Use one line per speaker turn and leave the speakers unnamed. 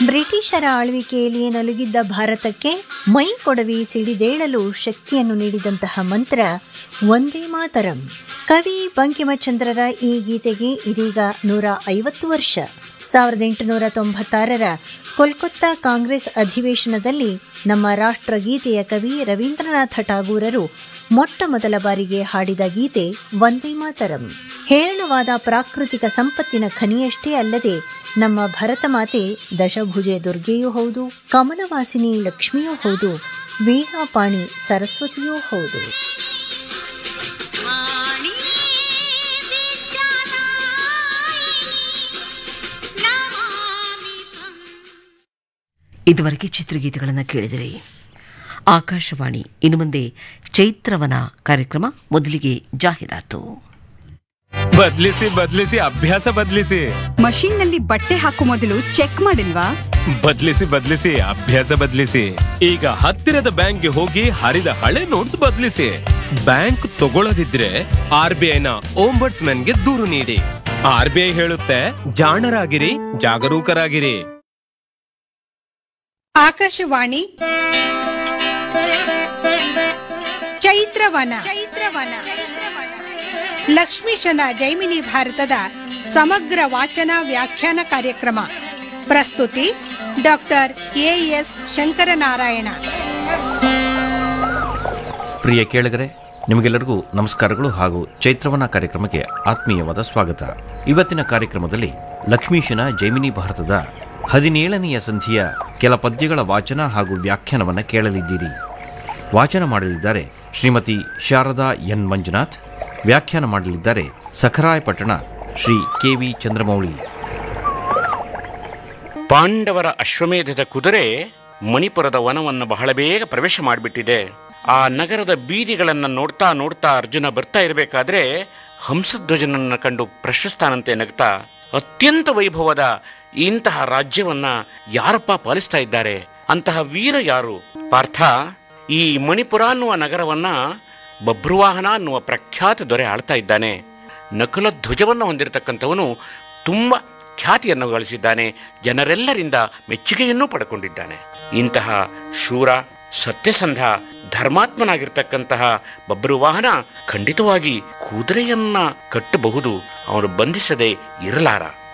ಬ್ರಿಟಿಷರ ಆಳ್ವಿಕೆಯಲ್ಲಿ ನಲುಗಿದ್ದ ಭಾರತಕ್ಕೆ ಮೈ ಕೊಡವಿ ಸಿಡಿದೇಳಲು ಶಕ್ತಿಯನ್ನು ನೀಡಿದಂತಹ ಮಂತ್ರ ಒಂದೇ ಮಾತರಂ ಕವಿ ಬಂಕಿಮಚಂದ್ರರ ಈ ಗೀತೆಗೆ ಇದೀಗ ನೂರ ಐವತ್ತು ವರ್ಷ ಸಾವಿರದ ಎಂಟುನೂರ ತೊಂಬತ್ತಾರರ ಕೋಲ್ಕತ್ತಾ ಕಾಂಗ್ರೆಸ್ ಅಧಿವೇಶನದಲ್ಲಿ ನಮ್ಮ ರಾಷ್ಟ್ರಗೀತೆಯ ಕವಿ ರವೀಂದ್ರನಾಥ ಠಾಗೂರರು ಮೊಟ್ಟ ಮೊದಲ ಬಾರಿಗೆ ಹಾಡಿದ ಗೀತೆ ವಂದೇ ಮಾತರಂ ಹೇರಳವಾದ ಪ್ರಾಕೃತಿಕ ಸಂಪತ್ತಿನ ಖನಿಯಷ್ಟೇ ಅಲ್ಲದೆ ನಮ್ಮ ಭರತ ಮಾತೆ ದಶಭುಜೆ ದುರ್ಗೆಯೂ ಹೌದು ಕಮಲವಾಸಿನಿ ಲಕ್ಷ್ಮಿಯೂ ಹೌದು ವೀಣಾಪಾಣಿ ಸರಸ್ವತಿಯೂ ಹೌದು
ವಾಣಿ ವಿದ್ಯಾನಾಯಿನಿ ನಮಾಮಿ ತ್ವಂ
ಇದುವರೆಗೆ ಚಿತ್ರಗೀತೆಗಳನ್ನು ಕೇಳಿದಿರಿ ಆಕಾಶವಾಣಿ ಇನ್ನು ಮುಂದೆ ಚೈತ್ರವನ ಕಾರ್ಯಕ್ರಮ ಮೊದಲಿಗೆ ಜಾಹೀರಾತು
ಬದ್ಲಿಸಿ ಬದ್ಲಿಸಿ ಅಭ್ಯಾಸ ಬದ್ಲಿಸಿ
ಮಷೀನ್ ನಲ್ಲಿ ಬಟ್ಟೆ ಹಾಕೋ ಮೊದಲು ಚೆಕ್ ಮಾಡಿಲ್ವಾ
ಬದ್ಲಿಸಿ ಬದ್ಲಿಸಿ ಅಭ್ಯಾಸ ಬದ್ಲಿಸಿ ಈಗ ಹತ್ತಿರದ ಬ್ಯಾಂಕ್ಗೆ ಹೋಗಿ ಹರಿದ ಹಳೆ ನೋಟ್ಸ್ ಬದ್ಲಿಸಿ ಬ್ಯಾಂಕ್ ತಗೊಳ್ಳದಿದ್ರೆ ಆರ್ ಬಿ ಐನ ಗೆ ದೂರು ನೀಡಿ ಆರ್ ಬಿ ಐ ಹೇಳುತ್ತೆ ಜಾಣರಾಗಿರಿ ಜಾಗರೂಕರಾಗಿರಿ
ಆಕಾಶವಾಣಿ ಚೈತ್ರವನ ಚೈತ್ರವನ ಲಕ್ಷ್ಮೀಶನ ಜೈಮಿನಿ ಭಾರತದ ಸಮಗ್ರ ವಾಚನ ವ್ಯಾಖ್ಯಾನ ಕಾರ್ಯಕ್ರಮ ಪ್ರಸ್ತುತಿ ಡಾಕ್ಟರ್ ಎ ಎಸ್ ಶಂಕರನಾರಾಯಣ
ಪ್ರಿಯ ಕೇಳಿಗರೆ ನಿಮಗೆಲ್ಲರಿಗೂ ನಮಸ್ಕಾರಗಳು ಹಾಗೂ ಚೈತ್ರವನ ಕಾರ್ಯಕ್ರಮಕ್ಕೆ ಆತ್ಮೀಯವಾದ ಸ್ವಾಗತ ಇವತ್ತಿನ ಕಾರ್ಯಕ್ರಮದಲ್ಲಿ ಲಕ್ಷ್ಮೀಶನ ಜೈಮಿನಿ ಭಾರತದ ಹದಿನೇಳನೆಯ ಸಂಧಿಯ ಕೆಲ ಪದ್ಯಗಳ ವಾಚನ ಹಾಗೂ ವ್ಯಾಖ್ಯಾನವನ್ನು ಕೇಳಲಿದ್ದೀರಿ ವಾಚನ ಮಾಡಲಿದ್ದಾರೆ ಶ್ರೀಮತಿ ಶಾರದಾ ಎನ್ ಮಂಜುನಾಥ್ ವ್ಯಾಖ್ಯಾನ ಮಾಡಲಿದ್ದಾರೆ ಸಖರಾಯಪಟ್ಟಣ ಶ್ರೀ ಕೆ ವಿ ಚಂದ್ರಮೌಳಿ
ಪಾಂಡವರ ಅಶ್ವಮೇಧದ ಕುದುರೆ ಮಣಿಪುರದ ವನವನ್ನು ಬಹಳ ಬೇಗ ಪ್ರವೇಶ ಮಾಡಿಬಿಟ್ಟಿದೆ ಆ ನಗರದ ಬೀದಿಗಳನ್ನು ನೋಡ್ತಾ ನೋಡ್ತಾ ಅರ್ಜುನ ಬರ್ತಾ ಇರಬೇಕಾದ್ರೆ ಹಂಸಧ್ವಜನನ್ನು ಕಂಡು ಪ್ರಶಸ್ತಾನಂತೆ ನಗ್ತಾ ಅತ್ಯಂತ ವೈಭವದ ಇಂತಹ ರಾಜ್ಯವನ್ನ ಯಾರಪ್ಪ ಪಾಲಿಸ್ತಾ ಇದ್ದಾರೆ ಅಂತಹ ವೀರ ಯಾರು ಪಾರ್ಥ ಈ ಮಣಿಪುರ ಅನ್ನುವ ನಗರವನ್ನ ಬಭ್ರುವಾಹನ ಅನ್ನುವ ಪ್ರಖ್ಯಾತ ದೊರೆ ಆಳ್ತಾ ಇದ್ದಾನೆ ನಕುಲ ಧ್ವಜವನ್ನು ಹೊಂದಿರತಕ್ಕಂಥವನು ತುಂಬ ಖ್ಯಾತಿಯನ್ನು ಗಳಿಸಿದ್ದಾನೆ ಜನರೆಲ್ಲರಿಂದ ಮೆಚ್ಚುಗೆಯನ್ನೂ ಪಡ್ಕೊಂಡಿದ್ದಾನೆ ಇಂತಹ ಶೂರ ಸತ್ಯಸಂಧ ಧರ್ಮಾತ್ಮನಾಗಿರ್ತಕ್ಕಂತಹ ಬಬ್ರುವಾಹನ ಖಂಡಿತವಾಗಿ ಕುದುರೆಯನ್ನ ಕಟ್ಟಬಹುದು ಅವನು ಬಂಧಿಸದೆ ಇರಲಾರ